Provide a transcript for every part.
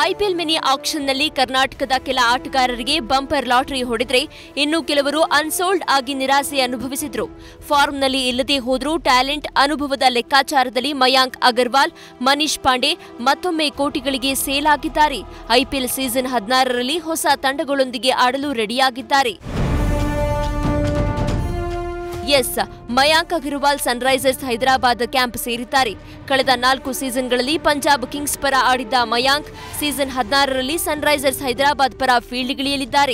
IPL mini ಆಕ್ಷನ್ನಲ್ಲಿ ಕರ್ನಾಟಕದ ಕೆಲ ಆಟಗಾರರಿಗೆ ಬಂಪರ್ ಲಾಟರಿ ಹೊಡೆದ್ರೆ ಇನ್ನು ಕೆಲವರು ಅನ್ಸೋಲ್ಡ್ ಆಗಿ ನಿರಾಸೆ ಅನುಭವಿಸಿದ್ರು ಫಾರ್ಮ್ನಲ್ಲಿ ಇಲ್ಲದೆ ಹೋದ್ರೂ ಟ್ಯಾಲೆಂಟ್ ಅನುಭವದ ಲೆಕ್ಕಾಚಾರದಲ್ಲಿ ಮಯಾಂಕ್ ಅಗರ್ವಾಲ್ ಮನೀಶ್ ಪಾಂಡೆ ಮತ್ತೊಮ್ಮೆ ಕೋಟಿಗಳಿಗೆ ಸೇಲ್ ಆಗಿದ್ದಾರೆ ಐಪಿಎಲ್ ಸೀಸನ್ ಹದಿನಾರರಲ್ಲಿ ಹೊಸ ತಂಡಗಳೊಂದಿಗೆ ಆಡಲು ರೆಡಿಯಾಗಿದ್ದಾರೆ yes Mayank Agarwal Sunrisers Hyderabad camp ಸೇರಿದ್ದಾರೆ ಕಳೆದ ನಾಲ್ಕು ಸೀಸನ್ಗಳಲ್ಲಿ ಪಂಜಾಬ್ ಕಿಂಗ್ಸ್ ಪರ ಆಡಿದ್ದ ಮಯಾಂಕ್ ಸೀಸನ್ ಹದಿನಾರರಲ್ಲಿ ಸನ್ರೈಸರ್ಸ್ ಹೈದರಾಬಾದ್ ಪರ ಫೀಲ್ಡ್ಗಿಳಿಯಲಿದ್ದಾರೆ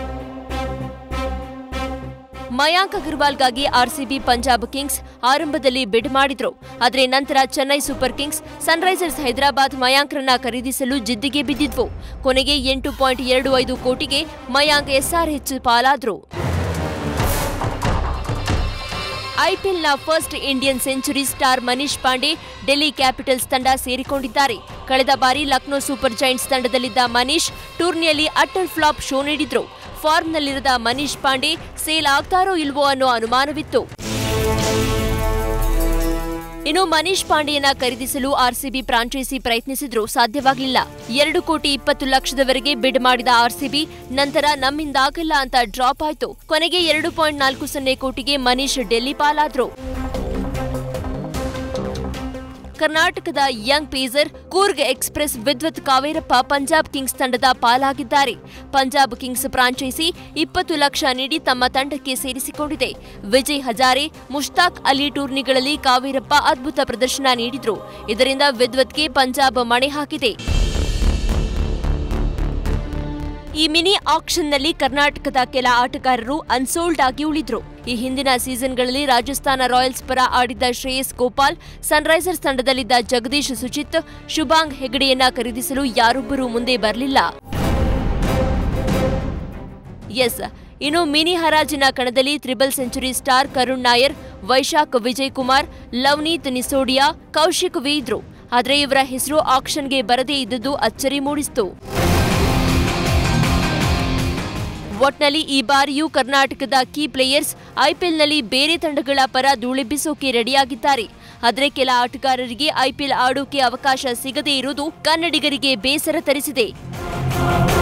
ಮಯಾಂಕ್ ಅಗರ್ವಾಲ್ಗಾಗಿ ಆರ್ಸಿಬಿ ಪಂಜಾಬ್ ಕಿಂಗ್ಸ್ ಆರಂಭದಲ್ಲಿ ಬಿಡ್ ಮಾಡಿದ್ರು ಆದರೆ ನಂತರ Chennai Super Kings Sunrisers Hyderabad ಮಯಾಂಕ್ರನ್ನ ಖರೀದಿಸಲು ಜಿದ್ದಿಗೆ ಬಿದ್ದಿದ್ವು ಕೊನೆಗೆ ಎಂಟು ಪಾಯಿಂಟ್ ಎರಡು ಐದು ಕೋಟಿಗೆ ಮಯಾಂಕ್ ಎಸ್ಆರ್ಎಚ್ ಪಾಲಾದ್ರು ಐಪಿಎಲ್ನ first Indian century star Manish Pandey Delhi Capitals ತಂಡ ಸೇರಿಕೊಂಡಿದ್ದಾರೆ ಕಳೆದ ಬಾರಿ ಲಕ್ನೋ ಸೂಪರ್ ಜೈಂಟ್ಸ್ ತಂಡದಲ್ಲಿದ್ದ ಮನೀಶ್ ಟೂರ್ನಿಯಲ್ಲಿ ಅಟಲ್ ಫ್ಲಾಪ್ ಶೋ ನೀಡಿದ್ರು ಫಾರ್ಮ್ನಲ್ಲಿರದ ಮನೀಶ್ ಪಾಂಡೆ ಸೇಲ್ ಆಗ್ತಾರೋ ಇಲ್ವೋ ಅನ್ನೋ ಅನುಮಾನವಿತ್ತು ಇನ್ನು ಮನೀಶ್ ಪಾಂಡೆಯನ್ನ ಖರೀದಿಸಲು ಆರ್ಸಿಬಿ ಫ್ರಾಂಚೈಸಿ ಪ್ರಯತ್ನಿಸಿದ್ರೂ ಸಾಧ್ಯವಾಗಲಿಲ್ಲ ಎರಡು ಕೋಟಿ ಇಪ್ಪತ್ತು ಲಕ್ಷದವರೆಗೆ ಬಿಡ್ ಮಾಡಿದ ಆರ್ಸಿಬಿ ನಂತರ ನಮ್ಮಿಂದಾಗಲ್ಲ ಅಂತ ಡ್ರಾಪ್ ಆಯ್ತು ಕೊನೆಗೆ ಎರಡು ಪಾಯಿಂಟ್ ನಾಲ್ಕು ಸೊನ್ನೆ ಕೋಟಿಗೆ ಮನೀಶ್ ಡೆಲ್ಲಿ ಪಾಲಾದ್ರು ಕರ್ನಾಟಕದ ಯಂಗ್ ಪೇಸರ್ ಕೂರ್ಗ್ ಎಕ್ಸ್ಪ್ರೆಸ್ ವಿದ್ವತ್ ಕಾವೇರಪ್ಪ ಪಂಜಾಬ್ ಕಿಂಗ್ಸ್ ತಂಡದ ಪಾಲಾಗಿದ್ದಾರೆ ಪಂಜಾಬ್ ಕಿಂಗ್ಸ್ ಫ್ರಾಂಚೈಸಿ ಇಪ್ಪತ್ತು ಲಕ್ಷ ನೀಡಿ ತಮ್ಮ ತಂಡಕ್ಕೆ ಸೇರಿಸಿಕೊಂಡಿದೆ ವಿಜಯ್ ಹಜಾರೆ ಮುಷ್ತಾಕ್ ಅಲಿ ಟೂರ್ನಿಗಳಲ್ಲಿ ಕಾವೇರಪ್ಪ ಅದ್ಭುತ ಪ್ರದರ್ಶನ ನೀಡಿದ್ರು ಇದರಿಂದ ವಿದ್ವತ್ಗೆ ಪಂಜಾಬ್ ಮಣೆ ಹಾಕಿದೆ ಈ ಮಿನಿ ಆಕ್ಷನ್ನಲ್ಲಿ ಕರ್ನಾಟಕದ ಕೆಲ ಆಟಗಾರರು ಅನ್ಸೋಲ್ಡ್ ಆಗಿ ಉಳಿದ್ರು ಈ ಹಿಂದಿನ ಸೀಸನ್ಗಳಲ್ಲಿ ರಾಜಸ್ಥಾನ ರಾಯಲ್ಸ್ ಪರ ಆಡಿದ್ದ ಶ್ರೇಯಸ್ ಗೋಪಾಲ್ ಸನ್ರೈಸರ್ಸ್ ತಂಡದಲ್ಲಿದ್ದ ಜಗದೀಶ್ ಸುಚಿತ್ ಶುಭಾಂಗ್ ಹೆಗಡೆಯನ್ನ ಖರೀದಿಸಲು ಯಾರೊಬ್ಬರೂ ಮುಂದೆ ಬರಲಿಲ್ಲ ಎಸ್ ಇನ್ನು ಮಿನಿ ಹರಾಜಿನ ಕಣದಲ್ಲಿ triple century star Karun Nair Vyshak Vijay Kumar Lavneet Sisodia Kaushik V ಇದ್ರು ಆದರೆ ಇವರ ಹೆಸರು ಆಕ್ಷನ್ಗೆ ಬರದೇ ಇದ್ದದ್ದು ಅಚ್ಚರಿ ಮೂಡಿಸಿತು ಒಟ್ನಲ್ಲಿ ಈ ಬಾರಿಯೂ ಕರ್ನಾಟಕದ ಕೀ ಪ್ಲೇಯರ್ಸ್ ಐಪಿಎಲ್ನಲ್ಲಿ ಬೇರೆ ತಂಡಗಳ ಪರ ಧೂಳೆಬ್ಬಿಸೋಕೆ ರೆಡಿಯಾಗಿದ್ದಾರೆ ಆದರೆ ಕೆಲ ಆಟಗಾರರಿಗೆ ಐಪಿಎಲ್ ಆಡೋಕೆ ಅವಕಾಶ ಸಿಗದೇ ಇರುವುದು ಕನ್ನಡಿಗರಿಗೆ ಬೇಸರ ತರಿಸಿದೆ